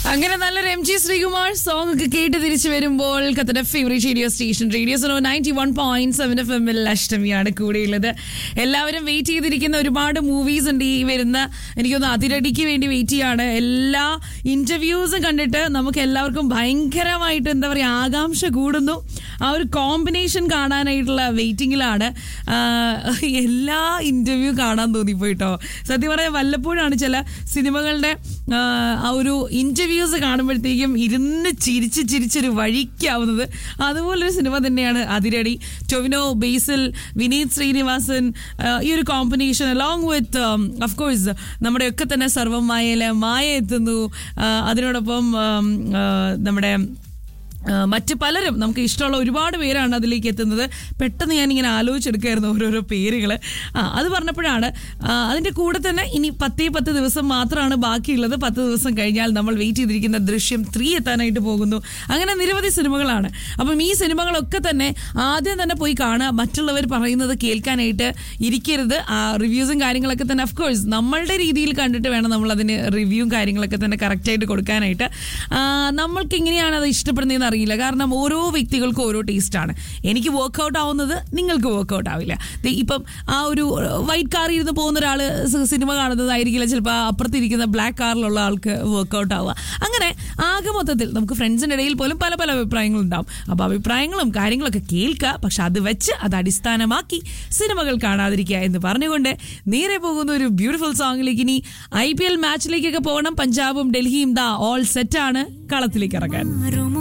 അങ്ങനെ നല്ലൊരു M G Sreekumar song ഒക്കെ കേട്ട് തിരിച്ചു വരുമ്പോൾ കത്തയുടെ ഫേവറേറ്റ് റേഡിയോ സ്റ്റേഷൻ റേഡിയോ സോ ninety one point seven F എമ്മിൽ അഷ്ടമിയാണ് കൂടെയുള്ളത് എല്ലാവരും വെയിറ്റ് ചെയ്തിരിക്കുന്ന ഒരുപാട് മൂവീസ് ഉണ്ട് ഈ വരുന്ന എനിക്കൊന്ന് അതിരടിക്ക് വേണ്ടി വെയിറ്റ് ചെയ്യാണ് എല്ലാ ഇന്റർവ്യൂസും കണ്ടിട്ട് നമുക്ക് എല്ലാവർക്കും ഭയങ്കരമായിട്ട് എന്താ പറയുക ആകാംക്ഷ കൂടുന്നു ആ ഒരു കോമ്പിനേഷൻ കാണാനായിട്ടുള്ള വെയിറ്റിംഗിലാണ് എല്ലാ ഇന്റർവ്യൂ കാണാൻ തോന്നിപ്പോയിട്ടോ സത്യം പറയാൻ വല്ലപ്പോഴാണ് ചില സിനിമകളുടെ ആ, ആ ഒരു ഇന്റർവ്യൂസ് കാണുമ്പോഴത്തേക്കും ഇരുന്ന് ചിരിച്ച് ചിരിച്ചൊരു വഴിക്കാവുന്നത് അതുപോലൊരു സിനിമ തന്നെയാണ് അതിരടി ടൊവിനോ ബേസിൽ വിനീത് ശ്രീനിവാസൻ ആ, ഈ ഒരു കോമ്പിനേഷൻ അലോങ് വിത്ത് അഫ്കോഴ്സ് നമ്മുടെയൊക്കെ തന്നെ സർവം മായയിലെ മായ എത്തുന്നു ആ, അതിനോടൊപ്പം ആം, ആ, നമ്മുടെ ആ, മറ്റ് പലരും നമുക്ക് ഇഷ്ടമുള്ള ഒരുപാട് പേരാണ് അതിലേക്ക് എത്തുന്നത് പെട്ടെന്ന് ഞാൻ ഇങ്ങനെ ആലോചിച്ചെടുക്കായിരുന്നു ഓരോരോ പേരുകൾ ആ അത് പറഞ്ഞപ്പോഴാണ് ആ, അതിന്റെ കൂടെ തന്നെ ഇനി പത്തേ പത്ത് ദിവസം മാത്രമാണ് ബാക്കിയുള്ളത് പത്ത് ദിവസം കഴിഞ്ഞാൽ നമ്മൾ വെയിറ്റ് ചെയ്തിരിക്കുന്ന ദൃശ്യം ത്രീ എത്താനായിട്ട് പോകുന്നു അങ്ങനെ നിരവധി സിനിമകളാണ് അപ്പം ഈ സിനിമകളൊക്കെ തന്നെ ആദ്യം തന്നെ പോയി കാണുക മറ്റുള്ളവർ പറയുന്നത് കേൾക്കാനായിട്ട് ഇരിക്കരുത് ആ റിവ്യൂസും കാര്യങ്ങളൊക്കെ തന്നെ അഫ്കോഴ്സ് നമ്മളുടെ രീതിയിൽ കണ്ടിട്ട് വേണം നമ്മൾ അതിന് റിവ്യൂവും കാര്യങ്ങളൊക്കെ തന്നെ കറക്റ്റായിട്ട് കൊടുക്കാനായിട്ട് ആ, നമ്മൾക്ക് എങ്ങനെയാണ് അത് ഇഷ്ടപ്പെടുന്നതെന്ന് അറിയില്ല കാരണം ഓരോ വ്യക്തികൾക്കും ഓരോ ടേസ്റ്റാണ് എനിക്ക് വർക്കൗട്ട് ആവുന്നത് നിങ്ങൾക്ക് വർക്കൗട്ട് ആവില്ല ദേ ഇപ്പം ആ ഒരു വൈറ്റ് കാറിൽ ഇരുന്ന് പോകുന്ന ഒരാൾ സിനിമ കാണുന്നതായിരിക്കില്ല ചിലപ്പോൾ അപ്പുറത്തിരിക്കുന്ന ബ്ലാക്ക് കാറിലുള്ള ആൾക്ക് വർക്കൗട്ട് ആവുക അങ്ങനെ ആകെ മൊത്തത്തിൽ നമുക്ക് ഫ്രണ്ട്സിൻ്റെ ഇടയിൽ പോലും പല പല അഭിപ്രായങ്ങളുണ്ടാവും അപ്പോൾ അഭിപ്രായങ്ങളും കാര്യങ്ങളൊക്കെ കേൾക്കുക പക്ഷെ അത് വെച്ച് അത് അടിസ്ഥാനമാക്കി സിനിമകൾ കാണാതിരിക്കുക എന്ന് പറഞ്ഞുകൊണ്ട് നേരെ പോകുന്ന ഒരു ബ്യൂട്ടിഫുൾ സോങ്ങിലേക്ക് ഇനി ഐ പി എൽ മാച്ചിലേക്കൊക്കെ പോകണം പഞ്ചാബും ഡൽഹിയും ദാ ഓൾ സെറ്റാണ് കളത്തിലേക്ക് ഇറങ്ങാൻ